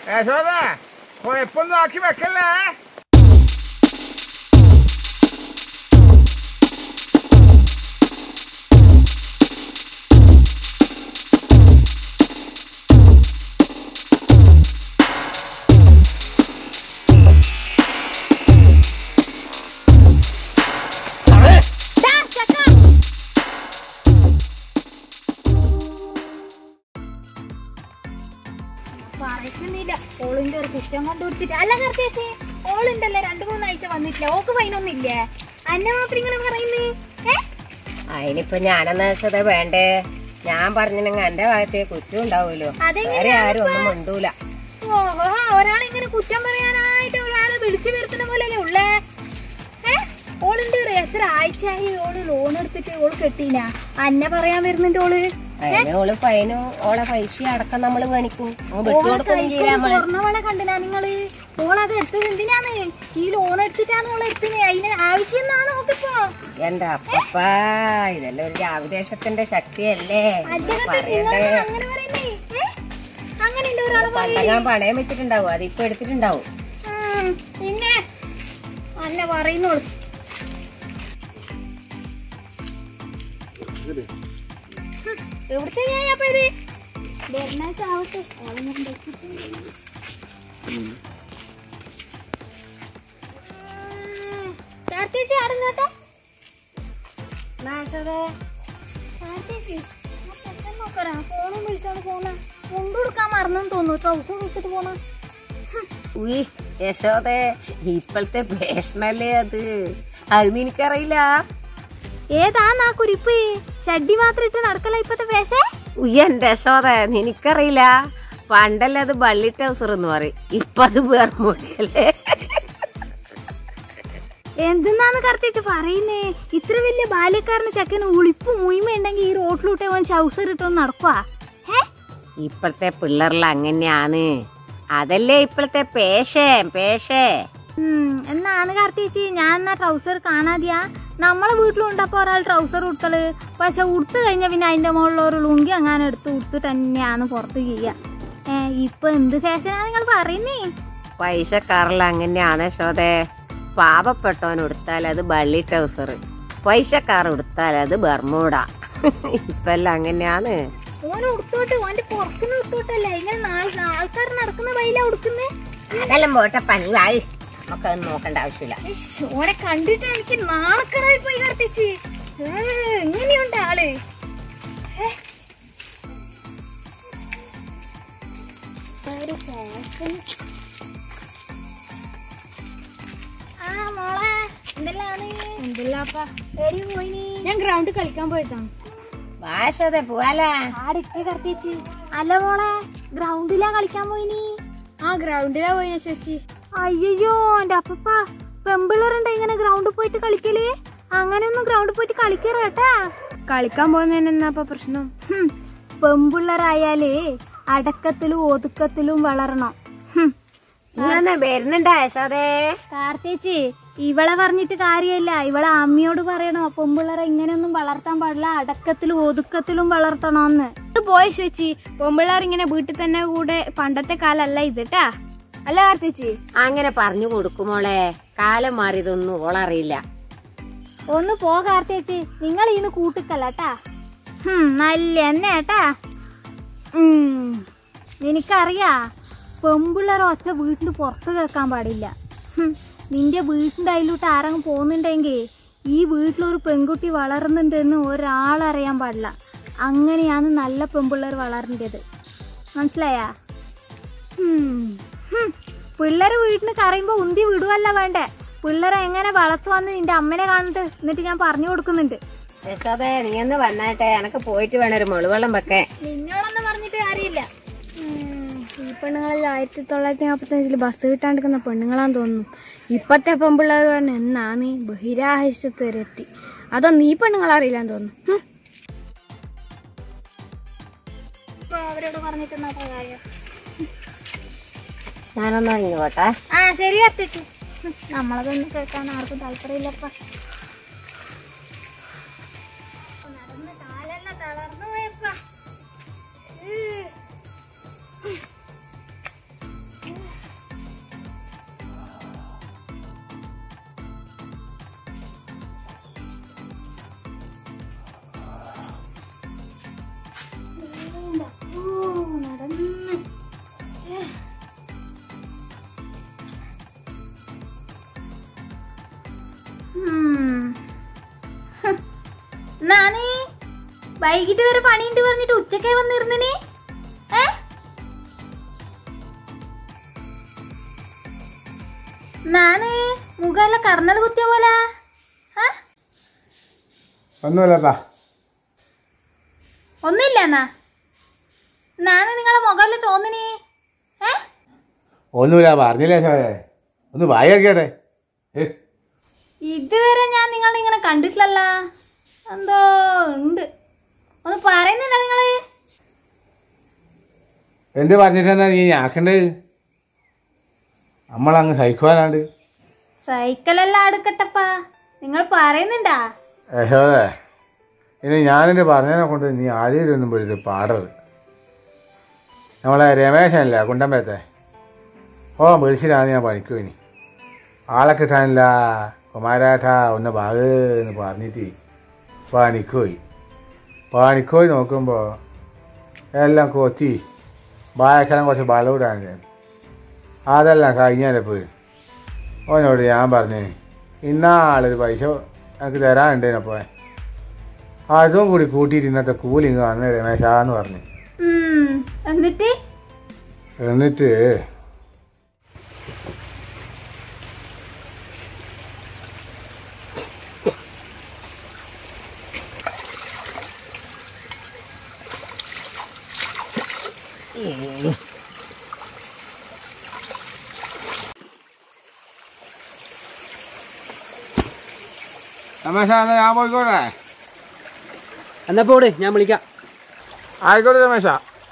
യശോദ കുഴപ്പമൊന്നും ആക്കി വെക്കല്ലേ ദാ, ചക്ക. പറയുന്നില്ല ഓളിന്റെ ഒരു കുറ്റം കണ്ടുപിടിച്ചിട്ട് അല്ല കർത്തേച്ചി ഓളുണ്ടല്ലേ രണ്ടു മൂന്നാഴ്ച വന്നിട്ടില്ല ഓക്ക് പൈനൊന്നില്ലേ അന്നെ മാത്രം ഇങ്ങനെ പറയുന്നേ ഏ അതിനിപ്പോ ഞാനെന്നാ വേണ്ടേ ഞാൻ പറഞ്ഞില്ലെങ്കിൽ എന്റെ ഭാഗത്തെ കുറ്റം ഉണ്ടാവൂലോ അതെങ്ങനെയാണ് വേറെ ആരും ഒന്നും മിണ്ടൂല ഓഹോ ഒരാളിങ്ങനെ കുറ്റം പറയാനായിട്ട് ഒരാളെ വിളിച്ചു വരുത്തുന്ന പോലെയല്ലേ ഉള്ളേ ഏ ഓളുണ്ട് എത്ര ആഴ്ചയായി ഓള് ലോൺ എടുത്തിട്ട് ഓള് കെട്ടീന അന്നെ പറയാൻ വരുന്നുണ്ട് ഓള് അതിന് ഓള് ഫൈനും ഓളെ പൈസ അടക്കം നമ്മള് മേണിക്കും അങ്ങ് വിട്ടുകൊടുക്കൊന്നും ചെയ്യില്ല നമ്മള് സ്വർണ്ണവള കണ്ടിനാ നിങ്ങള് ഓളത് എടുത്തത് എന്തിനാണ് ഈ ലോൺ എടുത്തിട്ടാണ് ഓള് എടുത്തത് അതിന് ആവശ്യം എന്നാണ് നോക്കിപ്പോ എന്റെ അപ്പപ്പ ഇതെല്ലാം ഒരു ജാവിദേശത്തിന്റെ ശക്തിയല്ലേ അദ്ദേഹത്തെ പറയണ്ടേ നിങ്ങള് അങ്ങനെ പറയുന്നേ ഏ? അങ്ങനെ ഉണ്ട് ഒരാളെ പണ്ടങ്ങാൻ പണയം വെച്ചിട്ടുണ്ടാവും അതിപ്പോ എടുത്തിട്ടുണ്ടാവും ഉം, പിന്നെ അന്നെ പറയുന്നോളൂ എവിടുത്തെ ഞാൻ അപ്പൊ ഇത് വരുന്നാച്ചാവട്ടെ കാർത്തേച്ചി ആടുന്നോട്ടെ കാർത്തേച്ചി ആ ചെക്കൻ നോക്കറാ ഫോണും വിളിച്ചോണ്ട് പോണ കൊണ്ടുകൊടുക്കാൻ മറന്നെന്ന് തോന്നുന്നു ട്രൗസർ കൊടുത്തിട്ട് പോണ ഉയ് യശോദേ ഇപ്പോഴത്തെ ഫാഷനല്ലേ അത് അത് നിനക്കറിയില്ല ഏതാന്നാ കുരിപ്പ് ഷഡ്ഡി മാത്രം ഇട്ട് നടക്കല ഇപ്പത്തെ പേശേ ഉയ്യ എന്റെ യശോദ നിനക്കറിയില്ല പണ്ടല്ലേ അത് ബള്ളി ടൗസർ എന്ന് പറയും ഇപ്പൊ അത് വേർമൂടിയല്ലേ എന്തെന്നാന്ന് കറത്തിച്ച് പറയുന്നേ ഇത്ര വലിയ ബാല്യക്കാരന് ചെക്കന് ഉളിപ്പ് മുയിമ ഉണ്ടെങ്കിൽ ഈ റോട്ടിലൂട്ടെ ഓൻ ഷൗസർ ഇട്ടൊന്ന് നടക്കുവാ ഏ ഇപ്പോഴത്തെ പിള്ളേരെല്ലാം അങ്ങനെയാണ് അതല്ലേ ഇപ്പോഴത്തെ പേഷേ പേഷേ ഉം, എന്നാണ് കാർത്തിച്ചി ഞാൻ എന്നാ ട്രൗസർ കാണാതെയാ നമ്മളെ വീട്ടിലുണ്ടപ്പോ ഒരാൾ ട്രൗസർ ഉടുത്തള് പക്ഷെ ഉടുത്ത് കഴിഞ്ഞ പിന്നെ അതിന്റെ മുകളിൽ ഒരു ലുങ്കി അങ്ങനെ എടുത്ത് ഉടുത്ത് തന്നെയാണ് പുറത്ത് ചെയ്യുക ഏ ഇപ്പൊ എന്ത് ഫാഷനാ നിങ്ങൾ പറയുന്നേ പൈസക്കാരെല്ലാം അങ്ങനെയാണ് യശോദേ പാവപ്പെട്ടവൻ ഉടുത്താൽ അത് ബള്ളി ടൗസർ പൈസക്കാർ ഉടുത്താൽ അത് ബർമൂട ഇപ്പെല്ലാം അങ്ങനെയാണ് ഓന് ഉടുത്തോട്ട് ഓന്റെ പുറക്കുന്ന ഉടുത്തോട്ടല്ല ഇങ്ങനെ നാൾ- ആൾക്കാർ നടക്കുന്ന വഴിയിലാ ഉടുക്കുന്നേ അതെല്ലാം പോട്ടെ പനി വായി നമുക്കത് നോക്കേണ്ട ആവശ്യമില്ല ഇശ്ശ്, ഓനെ കണ്ടിട്ട് എനിക്ക് നാണക്കടായി പോയി കർത്തിച്ച് എങ്ങനെയുണ്ട് ആള് ഏ? ഒരു fashion. ആ മോളെ എന്തെല്ലാണ് എടി പോയിനി ഞാൻ ഗ്രൗണ്ടിൽ കളിക്കാൻ പോയതാണ് വാശതെ പോവാലാ ആടിട്ട് കർത്തിച്ച് അല്ല മോളെ ഗ്രൗണ്ടിലാ കളിക്കാൻ പോയിനി ആ ഗ്രൗണ്ടിലാ പോയിന ചേച്ചി അയ്യോ എന്റെ അപ്പപ്പ പെമ്പിള്ളറുണ്ട് ഇങ്ങനെ ഗ്രൗണ്ടിൽ പോയിട്ട് കളിക്കല് അങ്ങനെയൊന്നും ഗ്രൗണ്ടിൽ പോയിട്ട് കളിക്കറ കേട്ടാ കളിക്കാൻ പോകുന്നതിന് അപ്പൊ പ്രശ്നം പെമ്പിള്ളറായാല് അടക്കത്തിലും ഒതുക്കത്തിലും വളരണം ഹും. ഇങ്ങനെ വരുന്നുണ്ടാ യശോദേ കാർത്തേച്ചി ഇവളെ പറഞ്ഞിട്ട് കാര്യമില്ല ഇവളെ അമ്മയോട് പറയണോ പൊമ്പിള്ളറെ ഇങ്ങനെയൊന്നും വളർത്താൻ പാടില്ല അടക്കത്തിലും ഒതുക്കത്തിലും വളർത്തണോന്ന് ഇത് പോയ ചേച്ചി പൊമ്പിള്ളേർ ഇങ്ങനെ വീട്ടിൽ തന്നെ കൂടെ പണ്ടത്തെ കാലല്ല ഇത് ട്ടാ അല്ല കാർത്തേച്ചി അങ്ങനെ പറഞ്ഞു കൊടുക്കുമോളെ കാലം മാറിയതൊന്നും ഓളറിയില്ല ഒന്ന് പോ കാർത്തേച്ചി നിങ്ങൾ ഇന്ന് കൂട്ടിക്കല്ലാട്ടാ നല്ല എന്നെ ഏട്ടാ ഉം. നിനക്കറിയാ പെമ്പിള്ളേർ ഒച്ച വീട്ടിന് പുറത്ത് കേൾക്കാൻ പാടില്ല ഹും. നിന്റെ വീട്ടിന്റെ അതിലോട്ട് ആരെങ്കിലും പോകുന്നുണ്ടെങ്കിൽ ഈ വീട്ടിലൊരു പെൺകുട്ടി വളരുന്നുണ്ടെന്ന് ഒരാളറിയാൻ പാടില്ല അങ്ങനെയാണ് നല്ല പെൺപിള്ളേർ വളരേണ്ടത് മനസ്സിലായാ പിള്ളേര് വീട്ടിന് കറിയുമ്പോ ഉന്തി വിടുവല്ല വേണ്ടേ പിള്ളേരെ എങ്ങനെ വളർത്തുവാന്ന് നിന്റെ അമ്മനെ കാണട്ടെ എന്നിട്ട് ഞാൻ പറഞ്ഞു കൊടുക്കുന്നുണ്ട് യശോദേ നീ ഒന്ന് വന്നാട്ടെ എനക്ക് പോയിട്ട് വേണം ഒരു മുളുവെള്ളം വെക്കേ നിന്നോടൊന്നും പറഞ്ഞിട്ട് കാര്യമില്ല ഈ പെണ്ണുങ്ങളിൽ ആയിരത്തി തൊള്ളായിരത്തി നാൽപ്പത്തഞ്ചിൽ ബസ് കിട്ടാണ്ടിരിക്കുന്ന പെണ്ണുങ്ങളാന്ന് തോന്നുന്നു ഇപ്പത്തെ പെൺപിള്ളേർ പറഞ്ഞ എന്നാന്ന് ബഹിരാകാശത്ത് വരെ എത്തി അതൊന്നും ഈ പെണ്ണുങ്ങൾ അറിയില്ലാന്ന് തോന്നുന്നു ഹും. ഇപ്പൊ അവരോട് പറഞ്ഞിട്ട് എന്നാ ഇപ്പൊ കാര്യം ഞാനൊന്ന് ഇങ്ങ് പോട്ടെ ആ ശരി കത്തിച്ച് നമ്മളതൊന്നും കേൾക്കാൻ ആർക്കും താല്പര്യമില്ലപ്പ നടന്ന് കാലെല്ലാം തളർന്നു പോയപ്പ വൈകിട്ട് വരെ പണിയുണ്ട് പറഞ്ഞിട്ട് ഉച്ചക്കേ വന്നിരുന്നിനി ഏ നാന് മുഖമെല്ലാം കർണൽ കുത്തിയ പോലെ ആ? ഒന്നുമില്ലപ്പാ ഒന്നുമില്ല എന്നാ നാന് നിങ്ങളെ മുഖമെല്ലാം തോന്നിനി ഏ ഒന്നുമില്ല പറഞ്ഞില്ലേ ശോയെ ഒന്ന് വായിക്കട്ടെ ഏ ഇതുവരെ ഞാൻ നിങ്ങളെ ഇങ്ങനെ കണ്ടിട്ടില്ലല്ല എന്തോ ഉണ്ട് ഒന്ന് പറയുന്നില്ല നിങ്ങള് എന്ത് പറഞ്ഞിട്ടെന്നാ നീ ആക്കണ്ടത് നമ്മളങ്ങ് സഹിക്കുവാനാണ്ട് സൈക്കിളെല്ലാം അടുക്കട്ടപ്പാ നിങ്ങൾ പറയുന്നുണ്ടാ യശോദേ ഇനി ഞാനെൻ്റെ പറഞ്ഞതിനെ കൊണ്ട് നീ ആദ്യമൊന്നും പോയിട്ട് പാടരുത് നമ്മളെ രമേശനല്ലേ കുണ്ടമ്പേത്തെ ഓ വിളിച്ചിട്ടാണ് ഞാൻ പണിക്കു ഇനി ആളെ കിട്ടാനില്ല കുമാരേട്ട ഒന്ന് ബാഗ് എന്ന് പറഞ്ഞിട്ട് പണിക്കോയി പണിക്കോയി നോക്കുമ്പോൾ എല്ലാം കൊത്തി ബായക്കെല്ലാം കുറച്ച് ബലവിടാണ് അതെല്ലാം കഴിഞ്ഞാലേ പോയി ഓനോട് ഞാൻ പറഞ്ഞു ഇന്നാളൊരു പൈസ എനിക്ക് തരാനുണ്ടേനപ്പോ അതും കൂടി കൂട്ടിയിട്ട് ഇന്നത്തെ കൂലി ഇങ്ങ് വന്ന് രമേശാന്ന് പറഞ്ഞു ഉം, എന്നിട്ട് എന്നിട്ട് രമേശ എന്നാ ഞാൻ പോയിക്കോട്ടെ എന്നാ പോട് ഞാൻ വിളിക്കാം ആയിക്കോട്ടെ രമേശ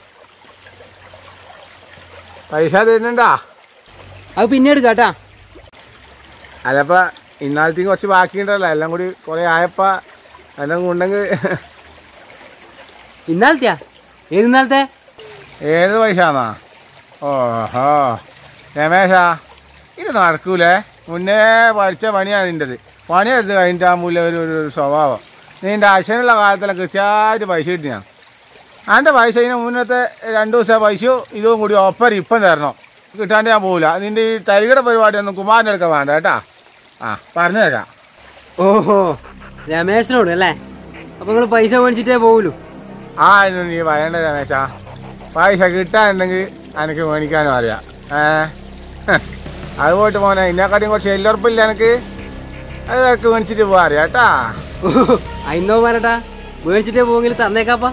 പൈസ തരുന്നുണ്ടാ അത് പിന്നെ എടുക്കാട്ടാ അല്ലപ്പ ഇന്നാലത്തേക്ക് കുറച്ച് ബാക്കിയുണ്ടല്ലോ എല്ലാം കൂടി കുറേ ആയപ്പ എല്ലാം ഉണ്ടെങ്കിൽ ഇന്നാളത്തെയാ ഏത് നാളത്തെ ഏത് പൈസന്നാ ഓഹോ രമേശ ഇത് നടക്കൂലേ മുന്നേ പഠിച്ച പണിയാണ് നിൻ്റെത് പണിയെടുത്ത് കഴിഞ്ഞിട്ടാകുമ്പോൾ ഒരു ഒരു ഒരു സ്വഭാവം നിൻ്റെ അച്ഛനുള്ള കാലത്തെല്ലാം കൃത്യമായിട്ട് പൈസ കിട്ടിയാ എൻ്റെ പൈസ ഇതിന് മുന്നത്തെ രണ്ട് ദിവസം പൈസയും ഇതും കൂടി ഒപ്പരം ഇപ്പം തരണം കിട്ടാണ്ട് ഞാൻ പോകില്ല നിൻ്റെ ഈ തരികട പരിപാടിയൊന്നും കുമാരൻ്റെ അടുക്ക വേണ്ട കേട്ടാ ആ പറഞ്ഞു തരാം ഓഹോ രമേശനോട് അല്ലേ അപ്പൊ നിങ്ങൾ പൈസ മേടിച്ചിട്ടേ പോവുള്ളൂ ആ ഇന്ന് നീ പറയണ്ട രമേശ പൈസ കിട്ടാനുണ്ടെങ്കിൽ എനിക്ക് മേടിക്കാനും അറിയാം ഏ ഹ്. അത് പോയിട്ട് മോനെ ഇതിനെക്കാട്ടിയും കുറച്ച് എല്ലുറപ്പില്ല എനിക്ക് അത് എനിക്ക് മേടിച്ചിട്ട് പോകാം അറിയാം കേട്ടാ ഓഹോ അയിന്നോ മാരട്ടാ മേടിച്ചിട്ടേ പോവെങ്കിൽ തന്നേക്കാപ്പാ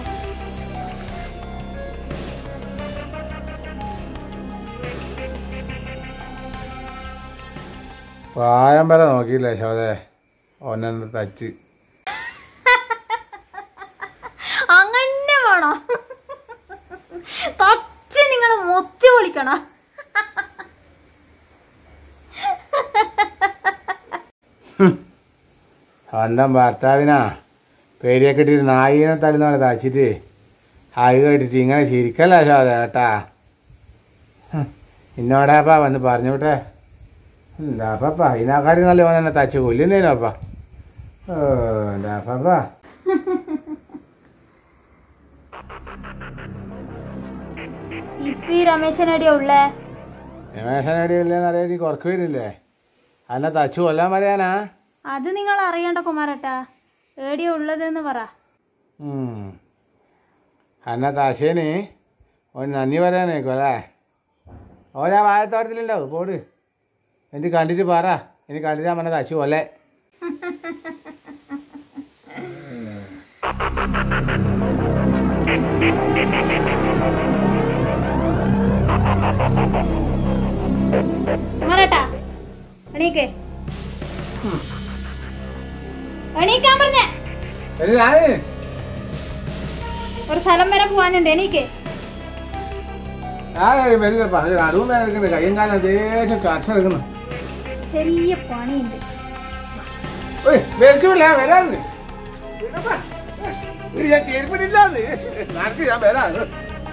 പ്രായം വരെ നോക്കിയില്ലേ ശോതെ ഒന്നെ തച്ച് അങ്ങനെ വേണോ തച്ച് നിങ്ങൾ മൊത്തി പൊളിക്കണോ സ്വന്തം ഭർത്താവിനാ പേരിയൊക്കെ ഇട്ടിട്ട് നായിനെ തല്ലുന്നാണ് തച്ചിട്ട് അത് കേട്ടിട്ട് ഇങ്ങനെ ചിരിക്കല്ല ശോതെ കേട്ടാ ഹ്. ഇന്നോടാപ്പാ വന്ന് പറഞ്ഞു വിട്ടെ എന്താപ്പാ ഇതിനെക്കാട്ടി നല്ല ഓൻ എന്നെ തച്ച് കൊല്ലുന്നേനോപ്പാ ഓ എന്താപ്പാ ഇപ്പൊ ഈ രമേശനടിയാ ഉള്ളേ രമേശനടിയില്ലെന്ന് അറിയാൻ നീ കുറക്ക് വരുന്നില്ലേ അന്നെ തച്ചു കൊല്ലാൻ പറയാനാ അത് നിങ്ങൾ അറിയണ്ട കുമാരട്ടാ എവിടെയാ ഉള്ളതെന്ന് പറ ഉം. അന്നെ തശേന് ഓൻ നന്ദി പറയാനേക്കും അല്ലേ ഓൻ ആ വാഴത്തോട്ടത്തിലുണ്ടാവും പോട് എനിക്ക് കണ്ടിട്ട് പറ എനിക്ക് കണ്ടിട്ട് അമ്മനെ തച്ചു കൊല്ലേ കുമാരട്ടാ എണീക്ക് എണീക്കാൻ പറഞ്ഞേ ഒരു സ്ഥലം വരെ പോവാനുണ്ട് എണീക്ക് അതും വേദന കയ്യും കാലം ദേശം കർഷെടുക്കുന്നു ചെറിയ പണിയുണ്ട് മേടിച്ചില്ല വരാന്ന് ഞാൻ ചെരുപ്പിടില്ലാന്ന് നടത്തി ഞാൻ വരാന്ന്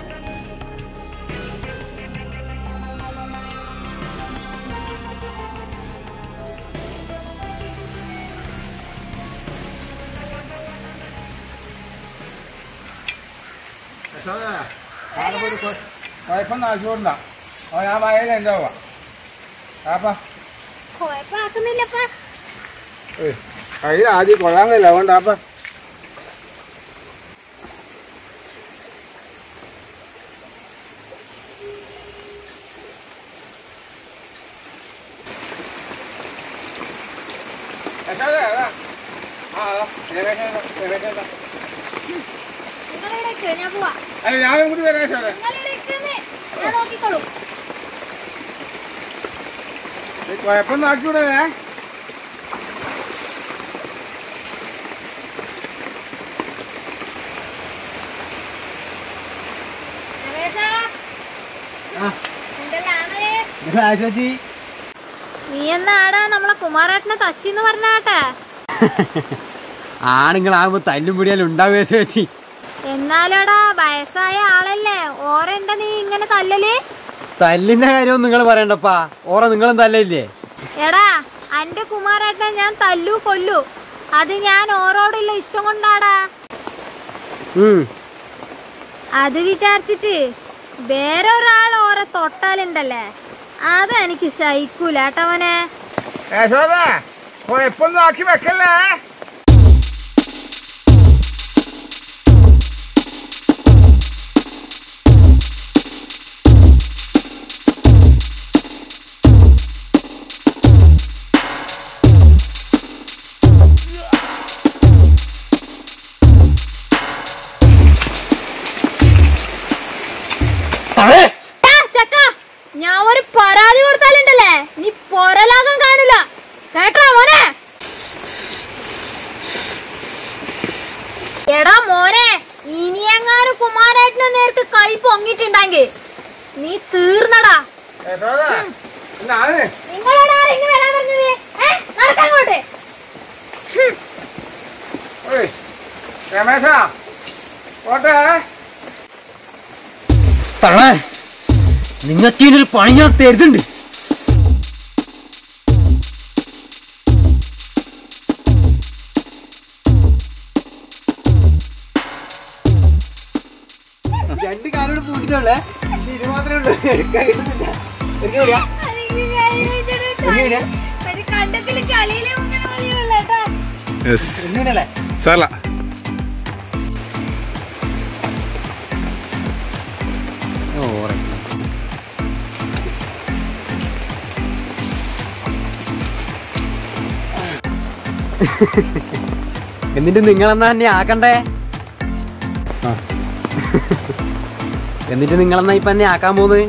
കുഴപ്പം ആവശ്യമുണ്ടാ ഓ ഞാൻ വയലിൽ ഉണ്ടാവാ ആപ്പാ കുഴപ്പമാക്കുന്നില്ലപ്പാ കയ്യിൽ ആദ്യം കൊള്ളാൻ കഴിയില്ല അതുകൊണ്ടാപ്പാ യശോദേ, അതാ. ആ, അതാ. രമേശൻ ഇതാ, രമേശൻ ഇതാ. നിങ്ങളിവിടെ ഞാൻ പോവാ അല്ല ഞാനും കൂടി വരാം യശോദേ. നിങ്ങളിവിടെ ഞാൻ നോക്കിക്കോളൂ ഈ കുഴപ്പമൊന്നും ആക്കിവിടേ രമേശാ, ആ എന്തെല്ലാണ്? ചേച്ചി നീ എന്നാടാ നമ്മളെ കുമാരേട്ടനെ തച്ചിന്ന് പറഞ്ഞാട്ടെ ആണുങ്ങളാകുമ്പോ തല്ലും പിടിയാലും ഉണ്ടാവുക ചേച്ചി എന്നാലോടാ വയസ്സായ ആളല്ലേ ഓരെന്താ നീ ഇങ്ങനെ തല്ലല് തല്ലിന്റെ കാര്യമൊന്നും നിങ്ങൾ പറയണ്ടപ്പാ ഓറ നിങ്ങളും തല്ലയില്ലേ എടാ അന്റെ കുമാരേട്ടനെ ഞാൻ തല്ലു കൊല്ലു അത് ഞാൻ ഓരോടുള്ള ഇഷ്ടം കൊണ്ടാടാ ഉം അത് വിചാരിച്ചിട്ട് വേറെ ഒരാൾ ഓരെ തൊട്ടാലുണ്ടല്ലേ അതെനിക്ക് സഹിക്കൂല ഏട്ടവനെ യശോദേ കുഴപ്പമൊന്നും ആക്കി വെക്കല്ലേ ടാ, ചക്ക ഞാൻ ഒരു പരാതി കൊടുത്താലുണ്ടല്ലേ നീ പൊരലാകം കാണില്ല കേട്ടോ മോനെ എടാ മോനെ ഇനിയെങ്ങാനും കുമാരേട്ടന് നേർക്ക് കൈ പൊങ്ങിട്ടുണ്ടെങ്കിൽ നീ തീർന്നടാ യശോദേ എന്നാണ് നിങ്ങളോട് ആരെങ്കിലും വരാൻ പറഞ്ഞത് ഏ നടക്കങ്ങോട്ട് ഓയ് രമേശാ പോട്ടെ തള്ളേ നിങ്ങൾക്ക് ഇതിനൊരു പണി ഞാൻ തരുന്നുണ്ട് രണ്ട് കാലോട് പൂട്ടിട്ടുള്ളേ ഇത് മാത്രമേ ഉള്ളൂ എടുക്കാൻ കിട്ടുന്നില്ല എങ്ങനെയാ എങ്ങനെയാ ഒരു കണ്ടത്തില് ചളിയില് മുങ്ങണ മതിയുള്ള കേട്ടോ എങ്ങനെയല്ലേ സാറല്ല ഓ എന്നിട്ട് നിങ്ങളെന്നാ എന്നെ ആക്കണ്ടേ ആ. എന്നിട്ട് നിങ്ങളെന്നാ ഇപ്പൊ എന്നെ ആക്കാൻ പോകുന്നത്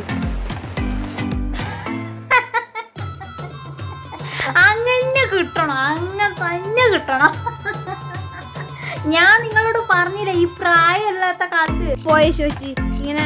അങ്ങനെ കിട്ടണം അങ്ങനെ തന്നെ കിട്ടണം ഞാൻ നിങ്ങളോട് പറഞ്ഞില്ല ഈ പ്രായമല്ലാത്ത കാലത്ത് പോയ ശോച്ചി ഇങ്ങനെ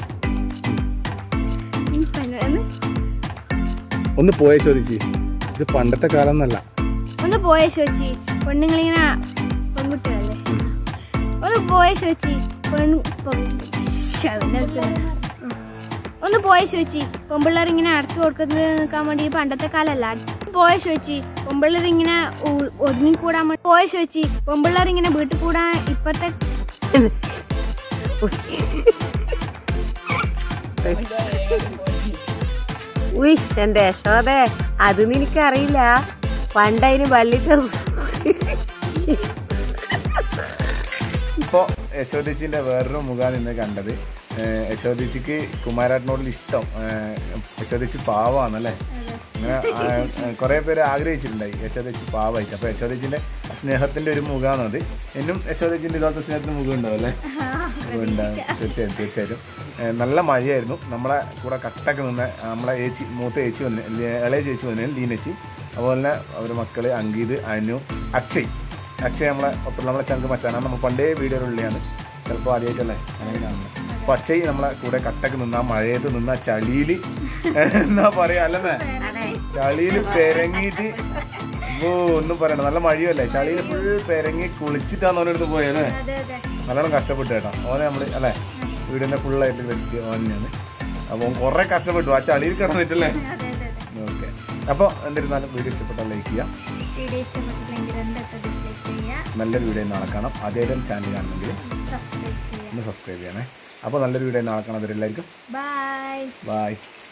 ഉം, പിന്നെ ഒന്ന് ഒന്ന് പോയേ ചോദിച്ചി ഇത് പണ്ടത്തെ കാലം എന്നല്ല ഒന്ന് പോയ ശോച്ചി പെണ്ണുങ്ങളിങ്ങനെ പെൺകുട്ടികളല്ലേ ഒന്ന് പോയ ശോച്ചി പെൺ പെൺ- ശ്ശെ, അതിന്റെ അടുത്ത് ഉം. ഒന്ന് പോയ ശോച്ചി പെമ്പിള്ളേർ ഇങ്ങനെ അടക്കി കൊടുക്കുന്നത് നിൽക്കാൻ വേണ്ടി ഈ പണ്ടത്തെ കാലല്ല പോയ ശോച്ചി പെമ്പിള്ളേർ ഇങ്ങനെ ഒ- ഒതുങ്ങിക്കൂടാൻ വേണ്ടി പോയ ശോച്ചി പെമ്പിള്ളേർ ഇങ്ങനെ വീട്ടിൽ കൂടാൻ ഇപ്പത്തെ ഉയ്ഷ് എന്റെ യശോദേ അത് നിനക്കറിയില്ല പണ്ടതിന് വള്ളിട്ട് ഇപ്പോൾ യശോദിച്ചിൻ്റെ വേറൊരു മുഖമാണ് ഇന്ന് കണ്ടത് ഏഹ് യശോദിച്ചിക്ക് കുമാരേട്ടനോടുള്ള ഇഷ്ടം ഏഹ് യശോദിച്ച് പാവാന്നല്ലേ അങ്ങനെ കുറേ പേര് ആഗ്രഹിച്ചിട്ടുണ്ടായി യശോദിച്ച് പാവായിട്ട് അപ്പോൾ യശോദിച്ചിൻ്റെ സ്നേഹത്തിൻ്റെ ഒരു മുഖമാണത് എന്നും യശോദിച്ചിൻ്റെ ഇതുപോലത്തെ സ്നേഹത്തിൻ്റെ മുഖം ഉണ്ടാവും അല്ലേ ഉണ്ടാവും തീർച്ചയായും തീർച്ചയായിട്ടും ഏഹ് നല്ല മഴയായിരുന്നു നമ്മളെ കൂടെ കട്ടൊക്കെ നിന്ന് നമ്മളെ ഏച്ചി മൂത്ത ഏച്ചി വന്ന് ഇളയ ചേച്ചി വന്നു ലീനച്ചി അതുപോലെ തന്നെ അവരുടെ മക്കള് അങ്കീത് അനു അക്ഷയ് അക്ഷയ് നമ്മളെ ഒപ്പം നമ്മളെ ചങ്ക് മച്ചാനാണ് നമ്മൾ പണ്ടേ വീഡിയോയിലുള്ളതാണ് ചിലപ്പോൾ ആദ്യമായിട്ടല്ലേ അങ്ങനെ കാണുന്നത് അപ്പോൾ അക്ഷയ് നമ്മളെ കൂടെ കട്ടക്ക് നിന്ന് ആ മഴയത്ത് നിന്ന് ആ ചളിയിൽ എന്നാ പറയാ അല്ലേ ചളിയിൽ പെരങ്ങിയിട്ട് ഓ ഒന്നും പറയണ്ട നല്ല മഴയല്ലേ ചളിയിൽ ഫുൾ പെരങ്ങി കുളിച്ചിട്ടാന്ന് ഓരോരുത്ത് പോയല്ലേ നല്ലോണം കഷ്ടപ്പെട്ടു കേട്ടോ ഓനെ നമ്മൾ അല്ലേ വീടിൻ്റെ ഫുള്ളായിട്ട് വ്യക്തി ഓൻ തന്നെയാണ് അപ്പോൾ കുറേ കഷ്ടപ്പെട്ടു ആ ചളിയിൽ കിടന്നിട്ടല്ലേ ഓക്കെ അപ്പോൾ എന്നിരുന്നാലും വീഡിയോ ഇഷ്ടപ്പെട്ടാൽ ലൈക്ക് ചെയ്യാം വീഡിയോ ഇഷ്ടപ്പെട്ടില്ലെങ്കിൽ എന്തൊക്കെ ഡിസ്ലൈക്ക് ചെയ്യുക നല്ലൊരു വീഡിയോ നാളെ കാണാം അതേലും ചാനൽ കാണുമെങ്കിൽ സബ്സ്ക്രൈബ് ചെയ്യുക ഒന്ന് സബ്സ്ക്രൈബ് ചെയ്യണേ അപ്പോൾ നല്ലൊരു വീഡിയോ നാളെ കാണാം അവരെല്ലാവർക്കും ബൈ ബായ്